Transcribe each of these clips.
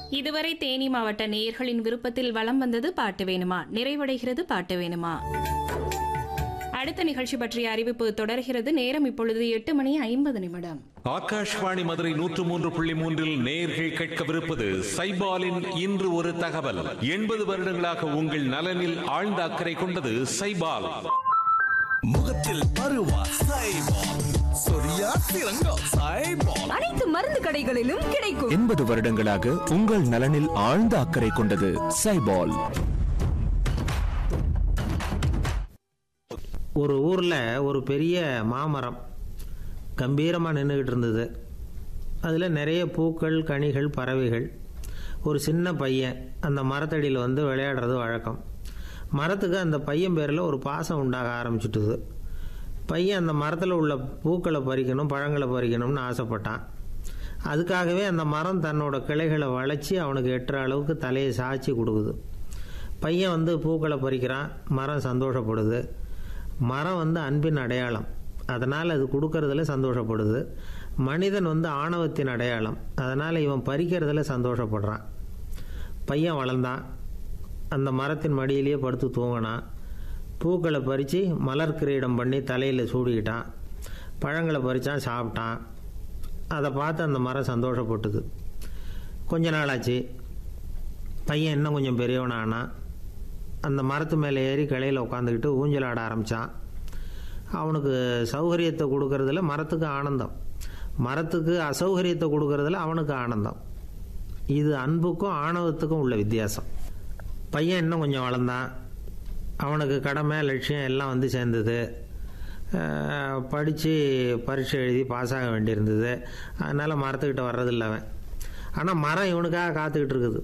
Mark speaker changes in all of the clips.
Speaker 1: இதுவரை தேனி மாவட்ட நேயர்களின் விருப்பத்தில் வலம் வந்தது பாட்டு வேணுமா நிறைவடைகிறது பாட்டு வேணுமா அடுத்த நிகழ்ச்சி பற்றிய அறிவிப்பு தொடர்கிறது நேரம் இப்பொழுது எட்டு மணி ஐம்பது நிமிடம்
Speaker 2: ஆகாஷ்வாணி மதுரை நூற்று மூன்று புள்ளி மூன்றில் நேர்கள் கேட்கவிருப்பது சைபாலின் இன்று ஒரு தகவல் எண்பது வருடங்களாக உங்கள் நலனில் ஆழ்ந்த அக்கறை கொண்டது சைபால்
Speaker 3: முகத்தில் பருவா சைபால் சொரியா சிறங்கோ சைபால்
Speaker 4: அனைத்து மருந்து கடைகளிலும் கிடைக்கும்
Speaker 5: எண்பது வருடங்களாக உங்கள் நலனில் ஆழ்ந்த அக்கறை கொண்டது சைபால்
Speaker 6: ஒரு ஊரில் ஒரு பெரிய மாமரம் கம்பீரமாக நின்றுக்கிட்டு இருந்தது அதில் நிறைய பூக்கள் கனிகள் பறவைகள் ஒரு சின்ன பையன் அந்த மரத்தடியில் வந்து விளையாடுறது வழக்கம் மரத்துக்கு அந்த பையன் பேரில் ஒரு பாசம் உண்டாக ஆரம்பிச்சுட்டுது பையன் அந்த மரத்தில் உள்ள பூக்களை பறிக்கணும் பழங்களை பறிக்கணும்னு ஆசைப்பட்டான் அதுக்காகவே அந்த மரம் தன்னோட கிளைகளை வளைச்சி அவனுக்கு எட்டுற அளவுக்கு தலையை சாய்ச்சி கொடுக்குது பையன் வந்து பூக்களை பறிக்கிறான் மரம் சந்தோஷப்படுது மரம் வந்து அன்பின் அடையாளம் அதனால் அது கொடுக்கறதுல சந்தோஷப்படுது மனிதன் வந்து ஆணவத்தின் அடையாளம் அதனால் இவன் பறிக்கிறதுல சந்தோஷப்படுறான் பையன் வளர்ந்தான் அந்த மரத்தின் மடியிலேயே படுத்து தூங்கினான் பூக்களை பறித்து மலர் கிரீடம் பண்ணி தலையில் சூடிக்கிட்டான் பழங்களை பறித்தான் சாப்பிட்டான் அதை பார்த்து அந்த மரம் சந்தோஷப்பட்டுது கொஞ்ச நாளாச்சு பையன் இன்னும் கொஞ்சம் பெரியவனானான் அந்த மரத்து மேலே ஏறி கிளையில் உட்காந்துக்கிட்டு ஊஞ்சல் ஆட ஆரம்பித்தான் அவனுக்கு சௌகரியத்தை கொடுக்கறதுல மரத்துக்கு ஆனந்தம் மரத்துக்கு அசௌகரியத்தை கொடுக்கறதுல அவனுக்கு ஆனந்தம் இது அன்புக்கும் ஆணவத்துக்கும் உள்ள வித்தியாசம் பையன் இன்னும் கொஞ்சம் வளர்ந்தான் அவனுக்கு கடமை லட்சியம் எல்லாம் வந்து சேர்ந்தது படித்து பரீட்சை எழுதி பாஸ் ஆக வேண்டியிருந்தது அதனால் மரத்துக்கிட்ட வர்றதில்ல அவன் ஆனால் மரம் இவனுக்காக காத்துக்கிட்டு இருக்குது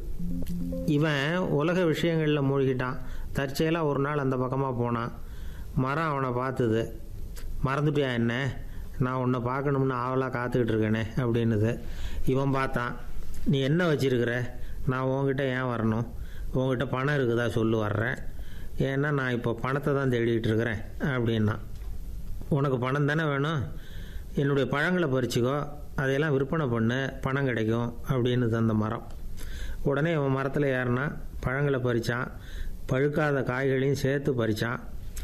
Speaker 6: இவன் உலக விஷயங்களில் மூழ்கிட்டான் தற்செயலாக ஒரு நாள் அந்த பக்கமாக போனான் மரம் அவனை பார்த்தது மறந்துட்டியா என்ன நான் உன்னை பார்க்கணும்னு ஆவலாக காத்துக்கிட்டு இருக்கேனே அப்படின்னுது இவன் பார்த்தான் நீ என்ன வச்சிருக்கிற நான் உன்கிட்ட ஏன் வரணும் உன்கிட்ட பணம் இருக்குதா சொல்லு வர்றேன் ஏன்னா நான் இப்போ பணத்தை தான் தேடிட்டு இருக்கிறேன் அப்படின்னா உனக்கு பணம் தானே வேணும் என்னுடைய பழங்களை பறிச்சுக்கோ அதையெல்லாம் விற்பனை பண்ணு பணம் கிடைக்கும் அப்படின்னு தந்த மரம் உடனே இவன் மரத்தில் ஏறினா பழங்களை பறித்தான் பழுக்காத காய்களையும் சேர்த்து பறித்தான்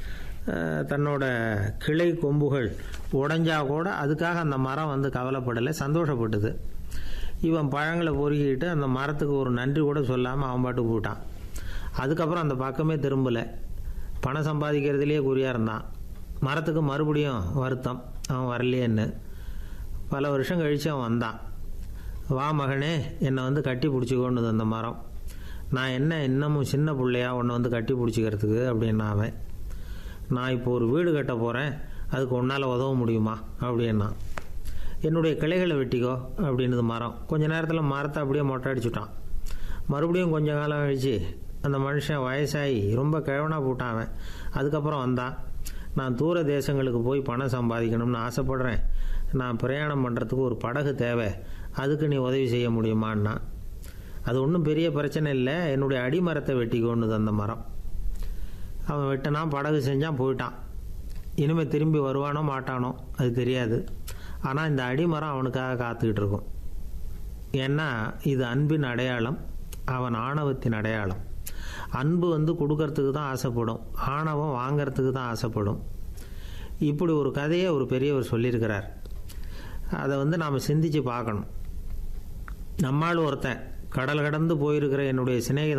Speaker 6: தன்னோட கிளை கொம்புகள் உடஞ்சா கூட அதுக்காக அந்த மரம் வந்து கவலைப்படலை சந்தோஷப்பட்டது இவன் பழங்களை பொறுக்கிட்டு அந்த மரத்துக்கு ஒரு நன்றி கூட சொல்லாமல் அவன் பாட்டுக்கு போட்டான் அதுக்கப்புறம் அந்த பக்கமே திரும்பலை பணம் சம்பாதிக்கிறதுலேயே குறியாக இருந்தான் மரத்துக்கு மறுபடியும் வருத்தம் அவன் வரலையேன்னு பல வருஷம் கழித்து அவன் வந்தான் வா மகனே என்னை வந்து கட்டி பிடிச்சிக்கோன்னு அந்த மரம் நான் என்ன இன்னமும் சின்ன பிள்ளையா உன்னை வந்து கட்டி பிடிச்சிக்கிறதுக்கு அப்படின்னா அவன் நான் இப்போ ஒரு வீடு கட்ட போகிறேன் அதுக்கு உன்னால் உதவ முடியுமா அப்படின்னா என்னுடைய கிளைகளை வெட்டிக்கோ அப்படின்னுது மரம் கொஞ்ச நேரத்தில் மரத்தை அப்படியே மொட்டை அடிச்சுட்டான் மறுபடியும் கொஞ்ச காலம் கழிச்சு அந்த மனுஷன் வயசாகி ரொம்ப கிழவனாக போட்டான் அவன் அதுக்கப்புறம் வந்தான் நான் தூர தேசங்களுக்கு போய் பணம் சம்பாதிக்கணும்னு ஆசைப்படுறேன் நான் பிரயாணம் பண்ணுறதுக்கு ஒரு படகு தேவை அதுக்கு நீ உதவி செய்ய முடியுமான்னா அது ஒன்றும் பெரிய பிரச்சனை இல்லை என்னுடைய அடிமரத்தை வெட்டிக்கோன்னுது அந்த மரம் அவன் வெட்டினா படகு செஞ்சான் போயிட்டான் இனிமேல் திரும்பி வருவானோ மாட்டானோ அது தெரியாது ஆனால் இந்த அடிமரம் அவனுக்காக காத்துக்கிட்டு இருக்கும் ஏன்னா இது அன்பின் அடையாளம் அவன் ஆணவத்தின் அடையாளம் அன்பு வந்து கொடுக்கறதுக்கு தான் ஆசைப்படும் ஆணவம் வாங்கிறதுக்கு தான் ஆசைப்படும் இப்படி ஒரு கதையை ஒரு பெரியவர் சொல்லியிருக்கிறார் அதை வந்து நாம் சிந்திச்சு பார்க்கணும் நம்மால் ஒருத்தன் கடல் கடந்து போயிருக்கிற என்னுடைய சிநேகிதன்